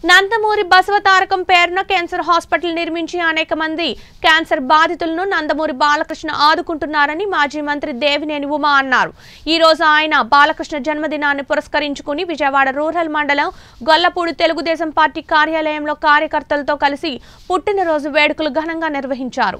నందమూరి బసవతారకం పేరున cancer hospital నిర్మించి అనేక మంది క్యాన్సర్ బాధితులను నందమూరి బాలకృష్ణ ఆదుకుంటున్నారని మాజీ మంత్రి దేవినేని ఉమా అన్నారు ఈ రోజు ఆయన బాలకృష్ణ జన్మదినాన్ని పురస్కరించుకుని విజయవాడ రూరల్ మండలం గొల్లపూడి తెలుగుదేశం పార్టీ కార్యాలయంలో కార్యకర్తలతో కలిసి పుట్టినరోజు వేడుకలు ఘనంగా నిర్వహించారు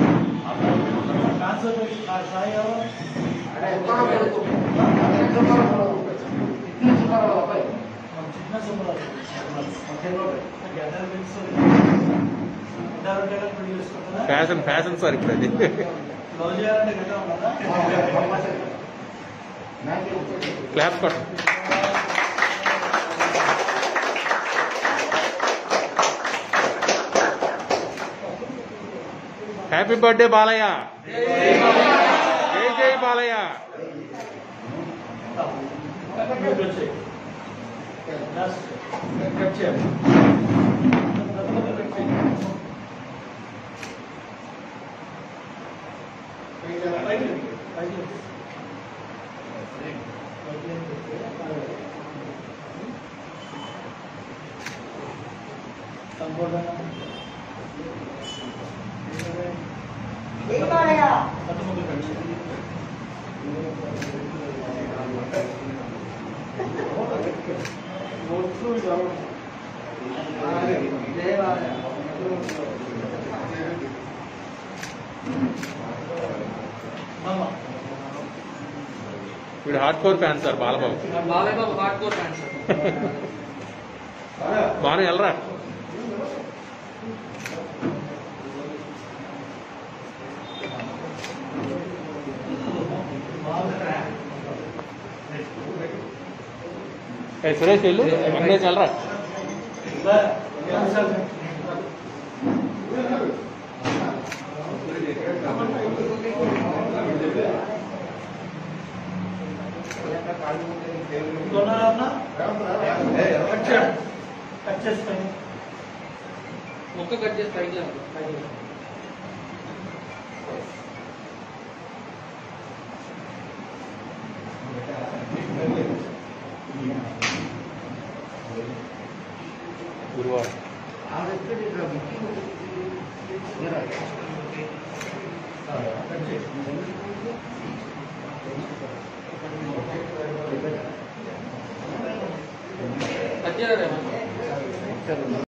ఫ్యాషన్ ఫ్యాషన్ సార్ ఇప్పుడు అది క్లాప్ కొట్ట హ్యాపీ బర్త్డే బాలయ్య జై జై బాలయ్య వీడు hardcore fan sir Balababu Balayya Babu hardcore fan sir బాను వెళ్ళరా ఏ సురేష్ వెళ్ళు వెంకటేష్ వెళ్ళరా మొక్క కట్ చేసి పైకి లేపు. గురువారం కట్ చేయరా రేవంత్?